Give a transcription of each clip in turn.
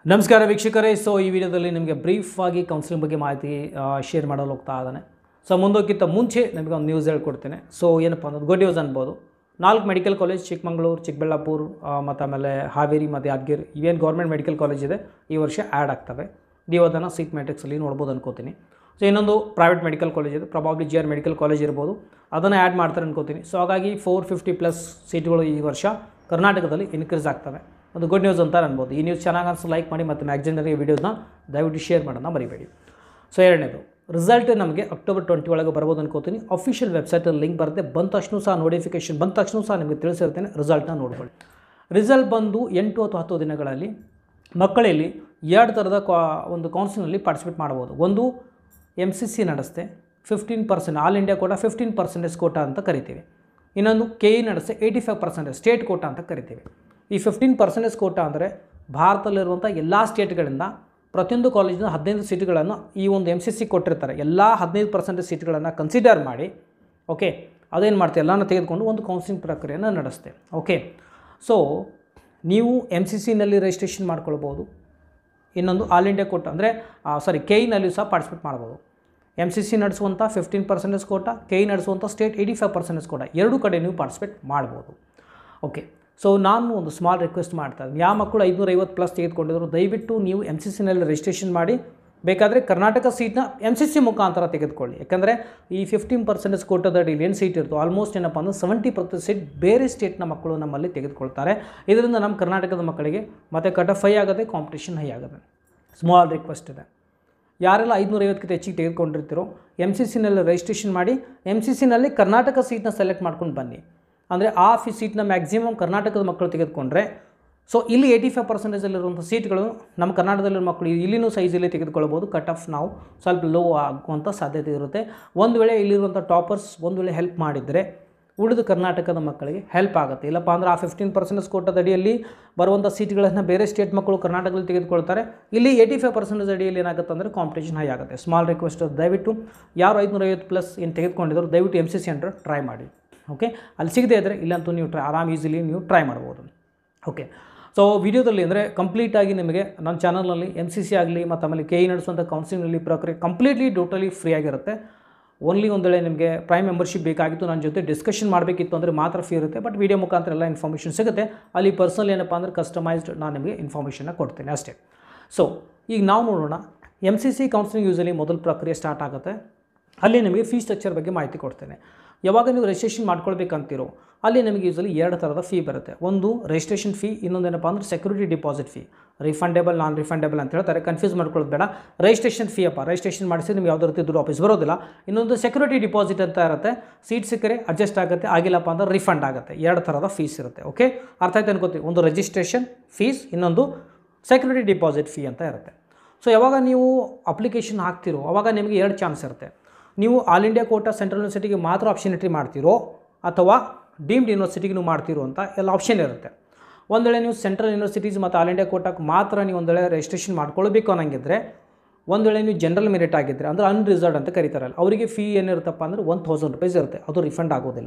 ನಮಸ್ಕಾರ ವೀಕ್ಷಕರೇ ಸೊ ಈ ವಿಡಿಯೋದಲ್ಲಿ ನಿಮಗೆ ಬ್ರೀಫ್ ಆಗಿ ಕೌನ್ಸಿಲಿಂಗ್ ಬಗ್ಗೆ ಮಾಹಿತಿ ಶೇರ್ ಮಾಡಲು ಹೋಗ್ತಾ ಇದ್ದಾನೆ ಸೊ ಮುಂದೋಕ್ಕಿಂತ ಮುಂಚೆ ನಿಮಗೆ ಒಂದು ನ್ಯೂಸ್ ಹೇಳ್ಕೊಡ್ತೇನೆ ಸೊ ಏನಪ್ಪ ಅನ್ನೋದು ಗುಡ್ ನ್ಯೂಸ್ ಅನ್ಬೋದು ನಾಲ್ಕು ಮೆಡಿಕಲ್ ಕಾಲೇಜ್ ಚಿಕ್ಕಮಂಗ್ಳೂರು ಚಿಕ್ಕಬಳ್ಳಾಪುರ ಮತ್ತು ಆಮೇಲೆ ಹಾವೇರಿ ಮತ್ತು ಯಾದಗಿರಿ ಇವೇನು ಗೌರ್ಮೆಂಟ್ ಮೆಡಿಕಲ್ ಕಾಲೇಜ್ ಇದೆ ಈ ವರ್ಷ ಆ್ಯಡ್ ಆಗ್ತವೆ ನೀವು ಅದನ್ನು ಸೀಟ್ ಮ್ಯಾಟ್ರಿಕ್ಸಲ್ಲಿ ನೋಡ್ಬೋದು ಅನ್ಕೋತೀನಿ ಸೊ ಇನ್ನೊಂದು ಪ್ರೈವೇಟ್ ಮೆಡಿಕಲ್ ಕಾಲೇಜ್ ಇದೆ probably G R medical college ಇರ್ಬೋದು ಅದನ್ನು ಆ್ಯಡ್ ಮಾಡ್ತಾರೆ ಅನ್ಕೋತೀನಿ ಸೊ ಹಾಗಾಗಿ ಫೋರ್ ಫಿಫ್ಟಿ ಪ್ಲಸ್ ಸೀಟ್ಗಳು ಈ ವರ್ಷ ಕರ್ನಾಟಕದಲ್ಲಿ ಇನ್ಕ್ರೀಸ್ ಆಗ್ತವೆ ಒಂದು ಗುಡ್ ನ್ಯೂಸ್ ಅಂತ ಅನ್ಬೋದು ಈ ನ್ಯೂಸ್ ಚೆನ್ನಾಗಿ ಅನ್ಸು ಲೈಕ್ ಮಾಡಿ ಮತ್ತು ಮ್ಯಾಗ್ಝಿನಲ್ಲಿ ವೀಡಿಯೋಸ್ನ ದಯವಿಟ್ಟು ಶೇರ್ ಮಾಡೋಣ ಮರಿಬೇಡಿ ಸೊ ಎರಡನೇದು ರಿಸಲ್ಟ್ ನಮಗೆ ಅಕ್ಟೋಬರ್ ಟ್ವೆಂಟಿ ಒಳಗೆ ಬರ್ಬೋದು ಅನ್ಕೋತೀನಿ ಅಫಿಷಿಯಲ್ ವೆಬ್ಸೈಟಲ್ಲಿ ಲಿಂಕ್ ಬರುತ್ತೆ ಬಂದ ತಕ್ಷಣ ಸಹ ನೋಟಿಫಿಕೇಶನ್ ಬಂದ ತಕ್ಷಣ ಸಹ ನಿಮಗೆ ತಿಳಿಸಿರ್ತೇನೆ ರಿಸಲ್ಟ್ನ ನೋಡ್ಕೊಳ್ಳಿ ರಿಸಲ್ಟ್ ಬಂದು ಎಂಟು ಅಥವಾ ಹತ್ತು ದಿನಗಳಲ್ಲಿ ಮಕ್ಕಳಲ್ಲಿ ಎರಡು ಥರದ ಕಾ ಒಂದು ಕೌನ್ಸಿಲ್ನಲ್ಲಿ ಪಾರ್ಟಿಸಿಪೇಟ್ ಮಾಡ್ಬೋದು ಒಂದು ಎಮ್ ಸಿ ಸಿ ನಡೆಸ್ತೆ fifteen percent all India quota fifteen percentage quota ಅಂತ ಕರಿತೀವಿ ಇನ್ನೊಂದು ಕೆ ಇ ನಡೆಸ್ತೆ eighty five percentage state quota ಅಂತ ಕರಿತೀವಿ ಈ ಫಿಫ್ಟೀನ್ ಪರ್ಸೆಂಟೇಜ್ ಕೋಟ ಅಂದರೆ ಭಾರತದಲ್ಲಿರುವಂಥ ಎಲ್ಲ ಸ್ಟೇಟ್ಗಳಿಂದ ಪ್ರತಿಯೊಂದು ಕಾಲೇಜಿನ ಹದಿನೈದು ಸೀಟ್ಗಳನ್ನು ಈ ಒಂದು ಎಮ್ ಸಿ ಸಿ ಕೊಟ್ಟಿರ್ತಾರೆ ಎಲ್ಲ ಹದಿನೈದು ಪರ್ಸೆಂಟೇಜ್ ಸೀಟ್ಗಳನ್ನು ಕನ್ಸಿಡರ್ ಮಾಡಿ ಓಕೆ ಅದೇನು ಮಾಡ್ತೀವಿ ಎಲ್ಲನೂ ತೆಗೆದುಕೊಂಡು ಒಂದು ಕೌನ್ಸಿಲಿಂಗ್ ಪ್ರಕ್ರಿಯೆಯನ್ನು ನಡೆಸ್ತೆ ಓಕೆ ಸೊ ನೀವು ಎಮ್ ಸಿ ಸಿನಲ್ಲಿ ರಿಜಿಸ್ಟ್ರೇಷನ್ ಮಾಡ್ಕೊಳ್ಬೋದು ಇನ್ನೊಂದು ಆಲ್ ಇಂಡಿಯಾ ಕೋಟ ಅಂದರೆ ಸಾರಿ ಕೆ ಇನಲ್ಲಿಯೂ ಸಹ ಪಾರ್ಟಿಸಿಪೇಟ್ ಮಾಡ್ಬೋದು ಎಮ್ ಸಿ ಸಿ ನಡೆಸುವಂಥ fifteen percentage quota K E ನಡೆಸುವಂಥ state eighty five percentage quota ಎರಡೂ ಕಡೆ ನೀವು ಪಾರ್ಟಿಸಿಪೇಟ್ ಮಾಡ್ಬೋದು ಓಕೆ ಸೊ ನಾನು ಒಂದು ಸ್ಮಾಲ್ ರಿಕ್ವೆಸ್ಟ್ ಮಾಡ್ತಾ ಇದ್ದೀನಿ ಯಾವ ಮಕ್ಕಳು ಐದುನೂರೈವತ್ತು ಪ್ಲಸ್ ತೆಗೆದುಕೊಂಡಿದ್ರು ದಯವಿಟ್ಟು ನೀವು ಎಮ್ ಸಿ ಸಿನಲ್ಲಿ ರಿಜಿಸ್ಟ್ರೇಷನ್ ಮಾಡಿ ಬೇಕಾದರೆ ಕರ್ನಾಟಕ ಸೀಟ್ನ ಎಮ್ ಸಿ ಸಿ ಮುಖಾಂತರ ತೆಗೆದುಕೊಳ್ಳಿ ಯಾಕಂದರೆ ಈ ಫಿಫ್ಟೀನ್ ಪರ್ಸೆಂಟೇಜ್ ಕೋಟದಡಿ ಏನು ಸೀಟ್ ಇರ್ತೋ ಆಲ್ಮೋಸ್ಟ್ ಏನಪ್ಪ ಅಂದ್ರೆ ಸೆವೆಂಟಿ ಪರ್ಸೆಂಟ್ ಸೀಟ್ ಬೇರೆ ಸ್ಟೇಟ್ನ ಮಕ್ಕಳು ನಮ್ಮಲ್ಲಿ ತೆಗೆದುಕೊಳ್ತಾರೆ ಇದರಿಂದ ನಮ್ಮ ಕರ್ನಾಟಕದ ಮಕ್ಕಳಿಗೆ ಮತ್ತು ಕಟ್ ಆಫ್ ಹೈ ಆಗುತ್ತೆ ಕಾಂಪಿಟೇಷನ್ ಹೈ ಆಗುತ್ತೆ ಸ್ಮಾಲ್ ರಿಕ್ವೆಸ್ಟ್ ಇದೆ ಯಾರೆಲ್ಲ ಐದುನೂರೈವತ್ತಕ್ಕಿಂತ ಹೆಚ್ಚಿಗೆ ತೆಗೆದುಕೊಂಡಿರ್ತೀರೋ ಎಮ್ ಸಿ ಸಿನಲ್ಲಿ ರಿಜಿಸ್ಟ್ರೇಷನ್ ಮಾಡಿ ಎಮ್ ಸಿ ಸಿನಲ್ಲಿ ಕರ್ನಾಟಕ ಸೀಟ್ನ ಸೆಲೆಕ್ಟ್ ಮಾಡ್ಕೊಂಡು ಬನ್ನಿ ಅಂದರೆ ಆ ಫಿ ಸೀಟ್ನ ಮ್ಯಾಕ್ಸಿಮಮ್ ಕರ್ನಾಟಕದ ಮಕ್ಕಳು ತೆಗೆದುಕೊಂಡ್ರೆ ಸೊ ಇಲ್ಲಿ ಏಯ್ಟಿ ಫೈವ್ ಪರ್ಸೆಂಟೇಜಲ್ಲಿರುವಂಥ ಸೀಟ್ಗಳು ನಮ್ಮ ಕರ್ನಾಟಕದಲ್ಲಿರೋ ಮಕ್ಕಳು ಇಲ್ಲಿನೂ ಸೈಜಲ್ಲಿ ತೆಗೆದುಕೊಳ್ಬೋದು ಕಟ್ ಆಫ್ ನಾವು ಸ್ವಲ್ಪ ಲೋ ಆಗುವಂಥ ಸಾಧ್ಯತೆ ಇರುತ್ತೆ ಒಂದು ವೇಳೆ ಇಲ್ಲಿರುವಂಥ ಟಾಪರ್ಸ್ ಒಂದು ವೇಳೆ ಹೆಲ್ಪ್ ಮಾಡಿದರೆ ಉಳಿದ ಕರ್ನಾಟಕದ ಮಕ್ಕಳಿಗೆ ಹೆಲ್ಪ್ ಆಗುತ್ತೆ ಇಲ್ಲಪ್ಪ ಅಂದರೆ ಆ ಫಿಫ್ಟೀನ್ ಪರ್ಸೆಂಟೇಜ್ ಕೋಟದ ಅಡಿಯಲ್ಲಿ ಬರುವಂಥ ಸೀಟ್ಗಳನ್ನು ಬೇರೆ ಸ್ಟೇಟ್ ಮಕ್ಕಳು ಕರ್ನಾಟಕದಲ್ಲಿ ತೆಗೆದುಕೊಳ್ತಾರೆ ಇಲ್ಲಿ ಏಯ್ಟಿ ಫೈವ್ ಪರ್ಸೆಂಟೇಜ್ ಅಡಿಯಲ್ಲಿ ಏನಾಗುತ್ತೆ ಅಂದರೆ ಕಾಂಪಿಟೇಷನ್ ಹೈ ಆಗುತ್ತೆ ಸ್ಮಾಲ್ ರಿಕ್ವೆಸ್ಟ್ ದಯವಿಟ್ಟು ಯಾರು ಐದುನೂರೈವತ್ತು ಪ್ಲಸ್ ಏನು ತೆಗೆದುಕೊಂಡಿದ್ರು ದಯವಿಟ್ಟು ಎಮ್ ಸಿ ಸಿ ಅಂಡ್ರೆ ಟ್ರೈ ಮಾಡಿ ಓಕೆ ಅಲ್ಲಿ ಸಿಗದೇ ಇದ್ದರೆ ಇಲ್ಲಂತೂ ನೀವು ಟ್ರೈ ಆರಾಮ್ ಈಸಿಲಿ ನೀವು ಟ್ರೈ ಮಾಡ್ಬೋದು ಓಕೆ ಸೊ ವಿಡಿಯೋದಲ್ಲಿ ಅಂದರೆ ಕಂಪ್ಲೀಟಾಗಿ ನಿಮಗೆ ನನ್ನ ಚಾನಲ್ನಲ್ಲಿ ಎಮ್ ಸಿ ಸಿ ಆಗಲಿ ಮತ್ತು ಆಮೇಲೆ ಕೆ ಇ ನಡೆಸುವಂಥ ಕೌನ್ಸಿಲಿಂಗಲ್ಲಿ ಪ್ರಕ್ರಿಯೆ ಕಂಪ್ಲೀಟ್ಲಿ ಟೋಟಲಿ ಫ್ರೀ ಆಗಿರುತ್ತೆ ಓನ್ಲಿ ಒಂದು ವೇಳೆ ನಿಮಗೆ ಪ್ರೈಮ್ ಮೆಂಬರ್ಶಿಪ್ ಬೇಕಾಗಿತ್ತು ನನ್ನ ಜೊತೆ ಡಿಸ್ಕಷನ್ ಮಾಡಬೇಕಿತ್ತು ಅಂದರೆ ಮಾತ್ರ ಫ್ರೀ ಇರುತ್ತೆ ಬಟ್ ವೀಡಿಯೋ ಮುಖಾಂತರ ಎಲ್ಲ ಇನ್ಫಾರ್ಮೇಷನ್ ಸಿಗುತ್ತೆ ಅಲ್ಲಿ ಪರ್ಸನಲ್ ಏನಪ್ಪ ಅಂದರೆ ಕಸ್ಟಮೈಸ್ಡ್ ನಾನು ನಿಮಗೆ ಇನ್ಫಾರ್ಮೇಷನ್ನ ಕೊಡ್ತೇನೆ ಅಷ್ಟೇ ಸೊ ಈಗ ನಾವು ನೋಡೋಣ M C C counselling usually ಮೊದಲ ಪ್ರಕ್ರಿಯೆ ಸ್ಟಾರ್ಟ್ ಆಗುತ್ತೆ ಅಲ್ಲಿ ನಿಮಗೆ ಫೀ ಸ್ಟ್ರಕ್ಚರ್ ಬಗ್ಗೆ ಮಾಹಿತಿ ಕೊಡ್ತೇನೆ ಯಾವಾಗ ನೀವು ರಿಜಿಸ್ಟ್ರೇಷನ್ ಮಾಡ್ಕೊಳ್ಬೇಕಂತೀರೋ ಅಲ್ಲಿ ನಿಮಗೆ ಯೂಸಲಿ ಎರಡು ಥರದ ಫೀ ಬರುತ್ತೆ ಒಂದು ರಿಜಿಸ್ಟ್ರೇಷನ್ ಫೀ ಇನ್ನೊಂದೇನಪ್ಪ ಅಂದರೆ security deposit fee refundable non refundable ಅಂತ ಹೇಳ್ತಾರೆ ಕನ್ಫ್ಯೂಸ್ ಮಾಡ್ಕೊಳ್ಳೋದು ಬೇಡ ರಿಜಿಸ್ಟ್ರೇಷನ್ ಫೀ ಅಪ್ಪ ರಿಜಿಸ್ಟ್ರೇಷನ್ ಮಾಡಿಸಿ ನಿಮ್ಗೆ ಯಾವುದೇ ರೀತಿ ದುಡ್ಡು ವಾಪಸ್ ಬರೋದಿಲ್ಲ ಇನ್ನೊಂದು ಸೆಕ್ಯೂರಿಟಿ ಡಿಪಾಸಿಟ್ ಅಂತ ಇರುತ್ತೆ ಸೀಟ್ ಸಿಕ್ಕರೆ ಅಡ್ಜಸ್ಟ್ ಆಗುತ್ತೆ ಆಗಿಲ್ಲಪ್ಪ ಅಂದ್ರೆ ರಿಫಂಡ್ ಆಗುತ್ತೆ ಎರಡು ಥರದ ಫೀಸ್ ಇರುತ್ತೆ ಓಕೆ ಅರ್ಥ ಆಯ್ತು ಅನ್ಕೋತೀವಿ ಒಂದು ರಿಜಿಸ್ಟ್ರೇಷನ್ ಫೀಸ್ ಇನ್ನೊಂದು ಸೆಕ್ಯೂರಿಟಿ ಡಿಪಾಸಿಟ್ ಫೀ ಅಂತ ಇರುತ್ತೆ ಸೊ ಯಾವಾಗ ನೀವು ಅಪ್ಲಿಕೇಶನ್ ಹಾಕ್ತಿರೋ ಅವಾಗ ನಿಮಗೆ ಎರಡು ಚಾನ್ಸ್ ಇರುತ್ತೆ ನೀವು ಆಲ್ ಇಂಡಿಯಾ ಕೋಟಾ ಸೆಂಟ್ರಲ್ ಯೂನಿವರ್ಸಿಟಿಗೆ ಮಾತ್ರ ಆಪ್ಷನ್ ಎಂಟ್ರಿ ಮಾಡ್ತೀರೋ ಅಥವಾ ಡೀಮ್ಡ್ ಯೂನಿವರ್ಸಿಟಿಗೆ ನೀವು ಮಾಡ್ತೀರೋ ಅಂತ ಎಲ್ಲ ಆಪ್ಷನ್ ಇರುತ್ತೆ ಒಂದು ವೇಳೆ ನೀವು ಸೆಂಟ್ರಲ್ ಯೂನಿವರ್ಸಿಟೀಸ್ ಮತ್ತು ಆಲ್ ಇಂಡಿಯಾ ಕೋಟಾಕ್ಕೆ ಮಾತ್ರ ನೀವು ಒಂದು ವೇಳೆ ರಿಜಿಸ್ಟ್ರೇಷನ್ ಮಾಡ್ಕೊಳ್ಬೇಕು ಅನ್ನಂಗಿದ್ರೆ ಒಂದು ವೇಳೆ ನೀವು ಜನರಲ್ ಮೆರಿಟ್ ಆಗಿದ್ದರೆ ಅಂದರೆ ಅನ್ರಿಸರ್ವ್ಡ್ ಅಂತ ಕರೀತಾರಲ್ಲ ಅವರಿಗೆ ಫೀ ಏನಿರುತ್ತಪ್ಪ ಅಂದರೆ ಒನ್ ತೌಸಂಡ್ ರುಪೀಸ್ ಇರುತ್ತೆ ಅದು ರಿಫಂಡ್ ಆಗೋದಿಲ್ಲ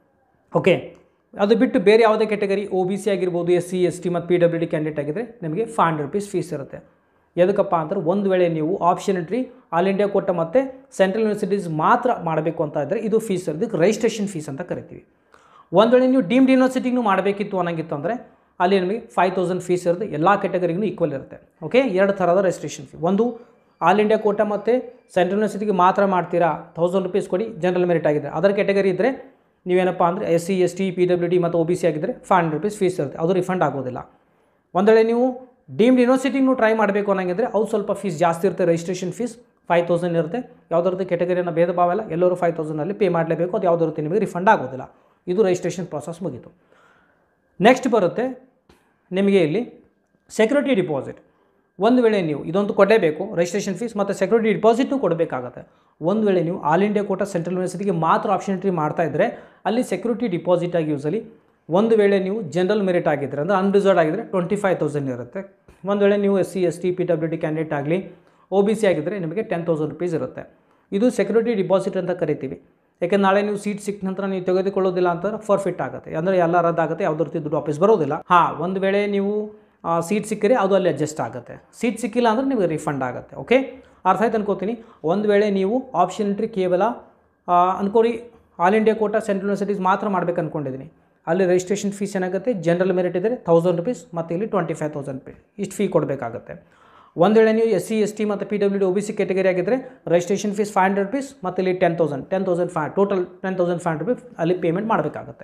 ಓಕೆ ಅದು ಬಿಟ್ಟು ಬೇರೆ ಯಾವುದೇ ಕೆಟಗರಿ ಒ ಬಿ ಸಿ ಆಗಿರ್ಬೋದು ಎಸ್ ಸಿ ಎಸ್ ಟಿ ಮತ್ತು ಪಿ ಡಬ್ಲ್ಯೂ ಡಿ ಕ್ಯಾಂಡಿಡೇಟ್ ಆಗಿದ್ದರೆ ನಿಮಗೆ ಫೈವ್ ಹಂಡ್ರೆಡ್ ರುಪೀಸ್ ಫೀಸ್ ಇರುತ್ತೆ ಎದಕ್ಕಪ್ಪ ಅಂದ್ರೆ ಒಂದು ವೇಳೆ ನೀವು ಆಪ್ಷನ್ ಎಂಟ್ರಿ ಆಲ್ ಇಂಡಿಯಾ ಕೊಟ್ಟ ಮತ್ತು ಸೆಂಟ್ರಲ್ ಯೂನಿವರ್ಸಿಟೀಸ್ ಮಾತ್ರ ಮಾಡಬೇಕು ಅಂತ ಇದ್ದರೆ ಇದು ಫೀಸ್ ಇದಕ್ಕೆ ರಿಜಿಸ್ಟ್ರೇಷನ್ ಫೀಸ್ ಅಂತ ಕರಿತೀವಿ ಒಂದು ವೇಳೆ ನೀವು ಡೀಮ್ಡ್ ಯೂನಿವರ್ಸಿಟಿಗೂ ಮಾಡಬೇಕಿತ್ತು ಅನ್ನಂಗಿತ್ತು ಅಂದರೆ ಅಲ್ಲಿ ನಿಮಗೆ ಫೈವ್ ತೌಸಂಡ್ ಫೀಸ್ ಇರುತ್ತೆ ಎಲ್ಲ ಕೆಟಗರಿಗೂ ಈಕ್ವಲ್ ಇರುತ್ತೆ ಓಕೆ ಎರಡು ಥರದ ರಿಜಿಸ್ಟ್ರೇಷನ್ ಫೀ ಒಂದು ಆಲ್ ಇಂಡಿಯಾ ಕೋಟ ಮತ್ತು ಸೆಂಟ್ರಲ್ ಯೂನಿವರ್ಸಿಟಿಗೆ ಮಾತ್ರ ಮಾಡ್ತೀರಾ ತೌಸಂಡ್ ರುಪೀಸ್ ಕೊಡಿ ಜನರಲ್ ಮೆರಿಟ್ ಆಗಿದೆ ಅದರ ಕೆಟಗರಿ ಇದ್ದರೆ ನೀವೇನಪ್ಪ ಅಂದರೆ S C S T P W D ಮತ್ತು ಒ ಬಿ ಸಿ ಆಗಿದ್ದರೆ ಫೈವ್ ಹಂಡ್ರೆಡ್ ರುಪೀಸ್ ಫೀಸ್ ಇರುತ್ತೆ ಅದು ರಿಫಂಡ್ ಆಗೋದಿಲ್ಲ ಒಂದು ವೇಳೆ ನೀವು ಡೀಮ್ಡ್ ಯೂನಿವರ್ಸಿಟಿಗೂ ಟ್ರೈ ಮಾಡಬೇಕು ಅನ್ನಂಗಿದ್ರೆ ಅವು ಸ್ವಲ್ಪ ಫೀಸ್ ಜಾಸ್ತಿ ಇರುತ್ತೆ ರಿಜಿಸ್ಟ್ರೇಷನ್ ಫೀಸ್ ಫೈವ್ ತೌಸಂಡ್ ಇರುತ್ತೆ ಯಾವುದೇ ಕೆಟಗರಿಯನ್ನು ಭೇದ ಭಾವ ಇಲ್ಲ ಎಲ್ಲರೂ ಫೈವ್ ತೌಸಂಡಲ್ಲಿ ಪೇ ಮಾಡಲೇಬೇಕು ಅದು ಯಾವುದೇ ರೀತಿ ನಿಮಗೆ ರಿಫಂಡ್ ಆಗೋದಿಲ್ಲ ಇದು ರಿಜಿಸ್ಟ್ರೇಷನ್ ಪ್ರಾಸೆಸ್ ಮುಗೀತು ನೆಕ್ಸ್ಟ್ ಬರುತ್ತೆ ನಿಮಗೆ ಇಲ್ಲಿ ಸೆಕ್ಯೂರಿಟಿ ಡಿಪಾಸಿಟ್ ಒಂದು ವೇಳೆ ನೀವು ಇದೊಂದು ಕೊಡಲೇಬೇಕು ರಿಜಿಸ್ಟ್ರೇಷನ್ ಫೀಸ್ ಮತ್ತು ಸೆಕ್ಯೂರಿಟಿ ಡಿಪಾಸಿಟ್ನು ಕೊಡಬೇಕಾಗತ್ತೆ ಒಂದು ವೇಳೆ ನೀವು ಆಲ್ ಇಂಡಿಯಾ ಕೋಟ ಸೆಂಟ್ರಲ್ ಯೂನಿವರ್ಸಿಟಿಗೆ ಮಾತ್ರ ಆಪ್ಷನ್ ಎಂಟ್ರಿ ಮಾಡ್ತಾ ಇದ್ದರೆ ಅಲ್ಲಿ ಸೆಕ್ಯೂರಿಟಿ ಡಿಪಾಸಿಟ್ ಆಗಿ ಯೂಸಲಿ ಒಂದು ವೇಳೆ ನೀವು ಜನರಲ್ ಮೆರಿಟ್ ಆಗಿದ್ದರೆ ಅಂದರೆ ಅನ್ರಿಸರ್ವ್ಡ್ ಆಗಿದ್ದರೆ ಟ್ವೆಂಟಿ ಫೈವ್ ತೌಸಂಡ್ ಇರುತ್ತೆ ಒಂದು ವೇಳೆ ನೀವು S C S T P W D candidate ಆಗಲಿ ಒ ಬಿ ಸಿ ಆಗಿದ್ದರೆ ನಿಮಗೆ ಟೆನ್ ತೌಸಂಡ್ ರುಪೀಸ್ ಇರುತ್ತೆ ಇದು ಸೆಕ್ಯೂರಿಟಿ ಡಿಪಾಸಿಟ್ ಅಂತ ಕರಿತೀವಿ ಯಾಕೆ ನಾಳೆ ನೀವು ಸೀಟ್ ಸಿಕ್ಕ ನಂತರ ನೀವು ತೆಗೆದುಕೊಳ್ಳೋದಿಲ್ಲ ಅಂತಂದ್ರೆ ಫರ್ಫಿಟ್ ಆಗುತ್ತೆ ಅಂದರೆ ಎಲ್ಲ ರದ್ದಾಗುತ್ತೆ ಯಾವುದೇ ರೀತಿ ದುಡ್ಡು ವಾಪಸ್ ಬರೋದಿಲ್ಲ ಹಾಂ ಒಂದು ವೇಳೆ ನೀವು ಸೀಟ್ ಸಿಕ್ಕರೆ ಅದು ಅಲ್ಲಿ ಅಡ್ಜಸ್ಟ್ ಆಗುತ್ತೆ ಸೀಟ್ ಸಿಕ್ಕಿಲ್ಲ ಅಂದರೆ ನಿಮಗೆ ರಿಫಂಡ್ ಆಗುತ್ತೆ ಓಕೆ ಅರ್ಥ ಆಯ್ತು ಅನ್ಕೋತೀನಿ ಒಂದು ವೇಳೆ ನೀವು ಆಪ್ಷನ್ ಎಂಟ್ರಿ ಕೇವಲ ಆ, ಅನ್ಕೋರಿ all India quota central universities ಮಾತ್ರ ಮಾಡ್ಬೇಕು ಅಂದ್ಕೊಂಡಿದ್ದೀನಿ ಅಲ್ಲಿ ರಿಜಿಸ್ಟ್ರೇಷನ್ ಫೀಸ್ ಏನಾಗುತ್ತೆ ಜನರಲ್ ಮೆರಿಟ್ ಇದ್ದರೆ ತೌಸಂಡ್ ರುಪೀಸ್ ಮತ್ತು ಇಲ್ಲಿ ಟ್ವೆಂಟಿ ಫೈವ್ ತೌಸಂಡ್ ಪೇ ಇಷ್ಟು ಫೀ ಕೊಡಬೇಕಾಗುತ್ತೆ ಒಂದು ವೇಳೆ ನೀವು ಎಸ್ ಸಿ ಎಸ್ ಟಿ ಮತ್ತು P W D O B C category ಆಗಿದ್ದರೆ registration fees five hundred rupees ಮತ್ತು ಇಲ್ಲಿ ten thousand ten thousand five total ten thousand five hundred rupees ಅಲ್ಲಿ ಪೇಮೆಂಟ್ ಮಾಡಬೇಕಾಗುತ್ತೆ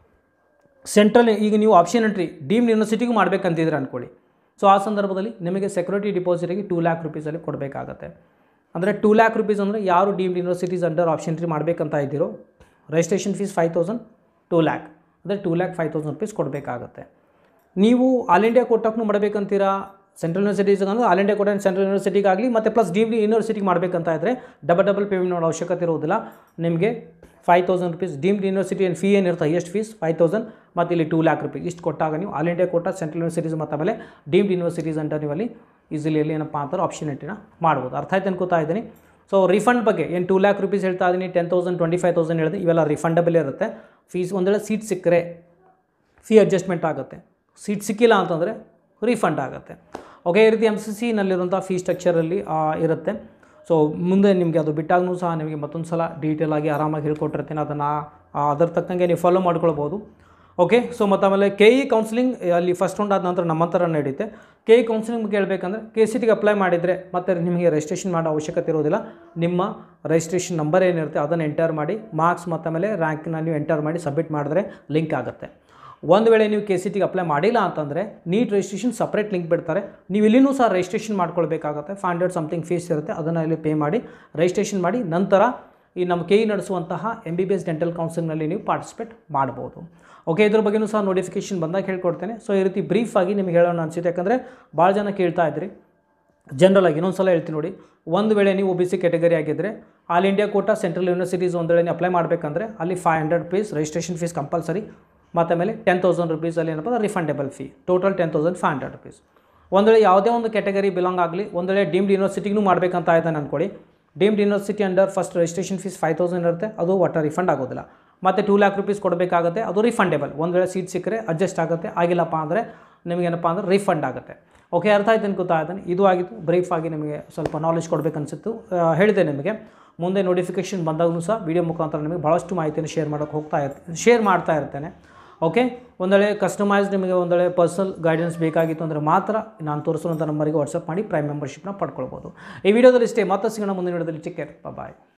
ಸೆಂಟ್ರಲ್ ಈಗ ನೀವು ಆಪ್ಷನ್ ಎಂಟ್ರಿ ಡೀಮ್ಡ್ ಯೂನಿವರ್ಸಿಟಿಗೂ ಮಾಡಬೇಕಂತಿದ್ರೆ ಅಂದ್ಕೊಳ್ಳಿ ಸೊ ಆ ಸಂದರ್ಭದಲ್ಲಿ ನಿಮಗೆ ಸೆಕ್ಯೂರಿಟಿ ಡಿಪಾಸಿಟಿಗೆ ಟೂ ಲ್ಯಾಕ್ ರುಪೀಸಲ್ಲಿ ಕೊಡಬೇಕಾಗತ್ತೆ ಅಂದರೆ ಟೂ ಲ್ಯಾಕ್ ರುಪೀಸ್ ಅಂದರೆ ಯಾರು deemed universities under option entry ಮಾಡಬೇಕಂತ ಇದ್ದೀರೋ registration fees five thousand two lakh ಅಂದರೆ two lakh five thousand rupees ಕೊಡಬೇಕಾಗತ್ತೆ ನೀವು ಆಲ್ ಇಂಡಿಯಾ ಕೋಟಾಕ್ನು ಮಾಡಬೇಕಂತೀರಾ ಸೆಂಟ್ರಲ್ ಯೂನಿವರ್ಸಿಟೀಸ್ ಅಂದರೆ ಆಲ್ ಇಂಡಿಯಾ ಕೋಟ ಸೆಂಟ್ರಲ್ ಯೂನಿವರ್ಸಿಟಿಗಾಗಲಿ ಮತ್ತು ಪ್ಲಸ್ ಡೀಮ್ಡ್ ಯೂನಿವರ್ಸಿಟಿಗೆ ಮಾಡಬೇಕಂತ ಇದ್ದರೆ ಡಬಲ್ ಡಬಲ್ ಪೇಮೆಂಟ್ ಮಾಡೋ ಅವಶ್ಯಕತೆ ಇರೋದಿಲ್ಲ ನಿಮಗೆ five thousand rupees deemed university ಏನು ಫೀ ಏನಿರುತ್ತೆ ಎಷ್ಟು ಫೀಸ್ ಫೈವ್ ತೌಸಂಡ್ ಮತ್ತು ಇಲ್ಲಿ ಟೂ ಲ್ಯಾಕ್ ರುಪೀಸ್ ಇಷ್ಟು ಕೊಟ್ಟಾಗ ನೀವು all India quota central universities ಮತ್ತು ಆಮೇಲೆ ಡೀಮ್ಡ್ ಯೂನಿವರ್ಸಿಟೀಸ್ ಅಂತ ನೀವು ಅಲ್ಲಿ ಈಸಿಲಿ ಅಲ್ಲಿ ಏನಪ್ಪ ಅಂತಾರೆ ಆಪ್ಷನ್ ಎಂಟ್ರಿನ ಮಾಡ್ಬೋದು ಅರ್ಥ ಆಯ್ತು ಅನ್ಕೋತಾ ಇದ್ದೀನಿ ಸೊ ರಿಫಂಡ್ ಬಗ್ಗೆ ಏನು ಟೂ ಲ್ಯಾಕ್ ರುಪೀಸ್ ಹೇಳ್ತಾ ಇದ್ದೀನಿ ten thousand twenty five thousand ಹೇಳಿದೆ ಇವೆಲ್ಲ ರಿಫಂಡಬಲ್ ಇರುತ್ತೆ ಫೀಸ್ ಒಂದೇಳೆ ಸೀಟ್ ಸಿಕ್ಕರೆ ಫೀ ಅಡ್ಜಸ್ಟ್ಮೆಂಟ್ ಆಗುತ್ತೆ ಸೀಟ್ ಸಿಕ್ಕಿಲ್ಲ ಅಂತಂದರೆ ರೀಫಂಡ್ ಆಗುತ್ತೆ ಓಕೆ ಈ ರೀತಿ ಎಮ್ ಸಿ ಸಿನಲ್ಲಿರುವಂಥ ಫೀ ಸ್ಟ್ರಕ್ಚರಲ್ಲಿ ಇರುತ್ತೆ ಸೊ ಮುಂದೆ ನಿಮಗೆ ಅದು ಬಿಟ್ಟಾಗೂ ಸಹ ನಿಮಗೆ ಮತ್ತೊಂದು ಸಲ ಡೀಟೇಲ್ ಆಗಿ ಆರಾಮಾಗಿ ಹೇಳ್ಕೊಟ್ಟಿರ್ತೀನಿ ಅದನ್ನು ಅದರ ತಕ್ಕಂಗೆ ನೀವು ಫಾಲೋ ಮಾಡ್ಕೊಳ್ಬೋದು ಓಕೆ ಸೊ ಮತ್ತು ಆಮೇಲೆ ಕೆ ಇ ಕೌನ್ಸಿಲಿಂಗ್ ಅಲ್ಲಿ ಫಸ್ಟ್ ರೌಂಡ್ ಆದ ನಂತರ ನಮ್ಮ ಥರ ನಡೆಯುತ್ತೆ ಕೆ ಇ ಕೌನ್ಸಿಲಿಂಗ್ ಬಗ್ಗೆ ಹೇಳ್ಬೇಕಂದ್ರೆ ಕೆ ಸಿ ಟಿಗೆ ಅಪ್ಲೈ ಮಾಡಿದರೆ ಮತ್ತೆ ನಿಮಗೆ ರಿಜಿಸ್ಟ್ರೇಷನ್ ಮಾಡೋ ಅವಶ್ಯಕತೆ ಇರೋದಿಲ್ಲ ನಿಮ್ಮ ರಿಜಿಸ್ಟ್ರೇಷನ್ ನಂಬರ್ ಏನಿರುತ್ತೆ ಅದನ್ನು ಎಂಟರ್ ಮಾಡಿ ಮಾರ್ಕ್ಸ್ ಮತ್ತು ಆಮೇಲೆ ರ್ಯಾಂಕ್ನ ನೀವು ಎಂಟರ್ ಮಾಡಿ ಸಬ್ಮಿಟ್ ಮಾಡಿದ್ರೆ ಲಿಂಕ್ ಆಗುತ್ತೆ ಒಂದು ವೇಳೆ ನೀವು ಕೆ ಸಿ ಟಿಗೆ ಅಪ್ಲೈ ಮಾಡಿಲ್ಲ ಅಂತಂದರೆ ನೀಟ್ ರಿಜಿಸ್ಟ್ರೇಷನ್ ಸಪ್ರೇಟ್ ಲಿಂಕ್ ಬಿಡ್ತಾರೆ ನೀವು ಇಲ್ಲಿನೂ ಸಹ ರಿಜಿಸ್ಟ್ರೇಷನ್ ಮಾಡ್ಕೊಳ್ಬೇಕಾಗುತ್ತೆ ಫೈವ್ ಹಂಡ್ರೆಡ್ ಸಮಥಿಂಗ್ ಫೀಸ್ ಇರುತ್ತೆ ಅದನ್ನು ಇಲ್ಲಿ ಪೇ ಮಾಡಿ ರಿಜಿಸ್ಟ್ರೇಷನ್ ಮಾಡಿ ನಂತರ ಈ ನಮ್ಮ ಕೆ ಇ ನಡೆಸುವಂತಹ M B B S dental ಕೌನ್ಸಿಲ್ನಲ್ಲಿ ನೀವು ಪಾರ್ಟಿಸಿಪೇಟ್ ಮಾಡ್ಬೋದು ಓಕೆ ಇದ್ರ ಬಗ್ಗೆನೂ ಸಹ ನೋಟಿಫಿಕೇಶನ್ ಬಂದಾಗ ಹೇಳ್ಕೊಡ್ತೇನೆ ಸೊ ಈ ರೀತಿ ಬ್ರೀಫ್ ಆಗಿ ನಿಮಗೆ ಹೇಳೋಣ ಅನಿಸುತ್ತೆ ಯಾಕಂದರೆ ಭಾಳ ಜನ ಕೇಳ್ತಾ ಇದ್ರಿ ಜನರಲ್ ಆಗಿ ಇನ್ನೊಂದು ಸಲ ಹೇಳ್ತೀನಿ ನೋಡಿ ಒಂದು ವೇಳೆ ನೀವು ಒ ಬಿ ಸಿ ಕ್ಯಾಟಗರಿ ಆಗಿದ್ದರೆ all India quota central universities ಒಂದು ವೇಳೆ ನೀವು ಅಪ್ಲೈ ಮಾಡಬೇಕಂದ್ರೆ ಅಲ್ಲಿ five hundred rupees registration fees compulsory ಮತ್ತು ಆಮೇಲೆ ಟೆನ್ ತೌಸಂಡ್ ರುಪೀಸಲ್ಲಿ ಏನಪ್ಪ ಅಂದ್ರೆ refundable fee total ten thousand five hundred rupees ಒಂದು ವೇಳೆ ಯಾವುದೇ ಒಂದು ಕ್ಯಾಟಗರಿ ಬಿಲಾಂಗ್ ಆಗಲಿ ಒಂದು ವೇಳೆ ಡೀಮ್ಡ್ ಯೂನಿವರ್ಸಿಟಿಗೂ ಮಾಡಬೇಕಂತ ಆಯ್ತಾನೆ ಅಂದ್ಕೊಳ್ಳಿ deemed university under first registration fees five thousand ಇರುತ್ತೆ ಅದು ಒಟ್ಟು ರಿಫಂಡ್ ಆಗೋದಿಲ್ಲ ಮತ್ತು ಟೂ ಲ್ಯಾಕ್ ರುಪೀಸ್ ಕೊಡಬೇಕಾಗುತ್ತೆ ಅದು ರಿಫಂಡೇಬಲ್ ಒಂದು ವೇಳೆ ಸೀಟ್ ಸಿಕ್ಕರೆ ಅಡ್ಜಸ್ಟ್ ಆಗುತ್ತೆ ಆಗಿಲ್ಲಪ್ಪ ಅಂದರೆ ನಿಮಗೇನಪ್ಪ ಅಂದ್ರೆ ರಿಫಂಡ್ ಆಗುತ್ತೆ ಓಕೆ ಅರ್ಥ ಆಯ್ತು ಅನ್ಕೋತಾ ಇದ್ದಾನೆ ಇದು ಆಗಿತ್ತು ಬ್ರೀಫ್ ಆಗಿ ನಿಮಗೆ ಸ್ವಲ್ಪ ನಾಲೆಜ್ ಕೊಡಬೇಕನ್ಸಿತ್ತು ಆ, ಹೇಳಿದೆ ನಿಮಗೆ ಮುಂದೆ ನೋಟಿಫಿಕೇಷನ್ ಬಂದಾಗೂ ಸಹ ವಿಡಿಯೋ ಮುಖಾಂತರ ನಿಮಗೆ ಭಾಳಷ್ಟು ಮಾಹಿತಿಯನ್ನು ಶೇರ್ ಮಾಡೋಕ್ಕೆ ಹೋಗ್ತಾ ಇರ್ತೀನಿ ಶೇರ್ ಮಾಡ್ತಾ ಇರ್ತೇನೆ ಓಕೆ ಒಂದೊಳ್ಳೆ ಕಸ್ಟಮೈಸ್ ನಿಮಗೆ ಒಂದೊಳ್ಳೆ ಪರ್ಸನಲ್ ಗೈಡೆನ್ಸ್ ಬೇಕಾಗಿತ್ತು ಅಂದರೆ ಮಾತ್ರ ನಾನು ತೋರಿಸುವಂಥ ನಂಬರಿಗೆ ವಾಟ್ಸಪ್ ಮಾಡಿ ಪ್ರೈಮ್ ಮೆಂಬರ್ಶಿಪ್ನ ಪಡ್ಕೊಳ್ಬೋದು ಈ ವಿಡಿಯೋದಲ್ಲಿ ಇಷ್ಟೇ ಮತ್ತೆ ಸಿಗೋಣ ಮುಂದಿನ ವಿಡಿಯೋದಲ್ಲಿ ಚಿಕ್ಕ ಬಾಯ್